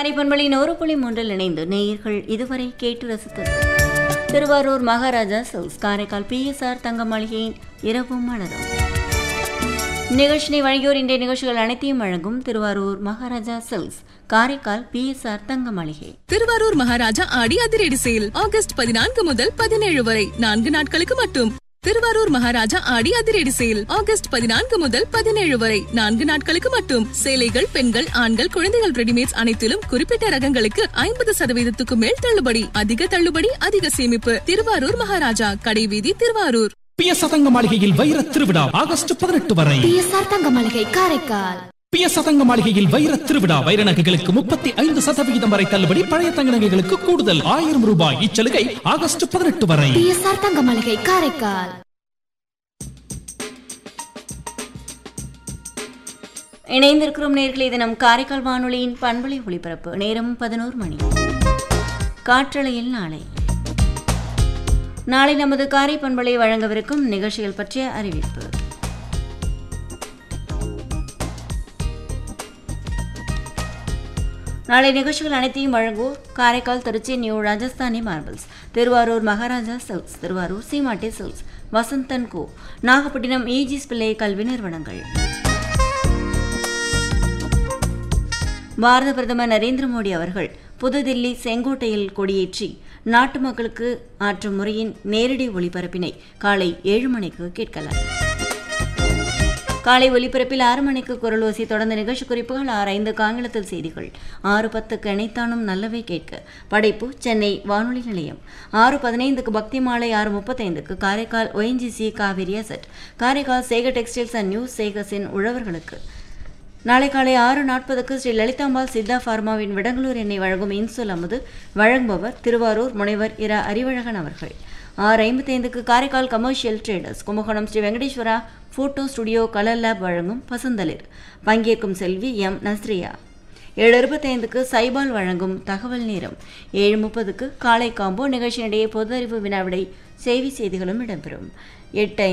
காரைப்பண்பளின் ஒரு புள்ளி மூன்றில் இணைந்து நேயர்கள் இதுவரை கேட்டு ரசித்தது திருவாரூர் மகாராஜா சில்ஸ் காரைக்கால் பிஎஸ்ஆர் தங்க மாளிகையின் இரவும் மலரும் நிகழ்ச்சியை வழங்கியோர் இன்றைய நிகழ்ச்சிகள் அனைத்தையும் வழங்கும் திருவாரூர் மகாராஜா சில்ஸ் காரைக்கால் பிஎஸ்ஆர் தங்க மாளிகை திருவாரூர் மகாராஜா ஆடி அதிரடி சேல் ஆகஸ்ட் பதினான்கு முதல் பதினேழு வரை நான்கு நாட்களுக்கு மட்டும் திருவாரூர் மகாராஜா ஆடி அதிரடி சேல் ஆகஸ்ட் பதினான்கு முதல் பதினேழு வரை நான்கு நாட்களுக்கு மட்டும் சேலைகள் பெண்கள் ஆண்கள் குழந்தைகள் ரெடிமேட்ஸ் அனைத்திலும் குறிப்பிட்ட ரகங்களுக்கு ஐம்பது சதவீதத்துக்கு மேல் தள்ளுபடி அதிக தள்ளுபடி அதிக சேமிப்பு திருவாரூர் மகாராஜா கடைவீதி திருவாரூர் பிஎஸ் சதங்க மாளிகையில் வைர திருவிழா ஆகஸ்ட் பதினெட்டு வரை பிஎஸ்ஆர் தங்க மளிகை காரைக்கால் பிஎஸ் சதங்க மாளிகையில் வைர திருவிழா வைர நகைகளுக்கு முப்பத்தி ஐந்து சதவிகிதம் வரை தள்ளுபடி பழைய தங்க நகைகளுக்கு கூடுதல் ஆயிரம் ரூபாய் இச்சலுகை ஆகஸ்ட் பதினெட்டு வரை பிஎஸ்ஆர் தங்க மளிகை காரைக்கால் இணைந்திருக்கிறோம் நேர்களே இது நம் காரைக்கால் வானொலியின் பண்பலை ஒளிபரப்பு நேரம் பதினோரு மணி காற்றலையில் நாளை நாளை நமது காரை பண்பலை வழங்கவிருக்கும் நிகழ்ச்சிகள் பற்றிய அறிவிப்பு நாளை நிகழ்ச்சிகள் அனைத்தையும் வழங்குவோர் Karaikal Tiruchi new Rajasthani marbles Thiruvarur Maharaja silks Thiruvarur Seematti silks Vasanthan co Nagapattinam EGS Pillai கல்வி நிறுவனங்கள் பாரத பிரதமர் நரேந்திர மோடி அவர்கள் புதுதில்லி செங்கோட்டையில் கொடியேற்றி நாட்டு மக்களுக்கு ஆற்றும் முறையின் நேரடி ஒளிபரப்பினை காலை ஏழு மணிக்கு கேட்கலாம் காலை ஒலிபரப்பில் ஆறு மணிக்கு குரலோசி தொடர்ந்த நிகழ்ச்சி குறிப்புகள் ஆறு ஐந்து ஆங்கிலத்தில் செய்திகள் ஆறு பத்துக்கு இணைத்தானும் நல்லவை கேட்க படைப்பு சென்னை வானொலி நிலையம் ஆறு பதினைந்துக்கு பக்தி மாலை ஆறு முப்பத்தைந்துக்கு Karaikal ONGC Cauvery asset Karaikal Sekar textiles and news சேகர்ஸின் உழவர்களுக்கு நாளை காலை ஆறு நாற்பதுக்கு ஸ்ரீ லலிதாம்பாள் சித்தா ஃபார்மாவின் விடங்களூர் எண்ணெய் வழங்கும் இன்சொல் அமுது வழங்குபவர் திருவாரூர் முனைவர் இரா அறிவழகன் அவர்கள் ஆறு ஐம்பத்தைந்துக்கு Karaikal commercial traders Kumbakonam Shri Venkateswara photo studio colour lab வழங்கும் பசுந்தளிர் பங்கேற்கும் செல்வி எம் நஸ்ரியா ஏழு இருபத்தைந்துக்கு சைபால் வழங்கும் தகவல் நேரம் ஏழு முப்பதுக்கு காலை காம்போ நிகழ்ச்சியினிடையே பொது அறிவு வினாவிடை செய்தி செய்திகளும் இடம்பெறும் எட்டு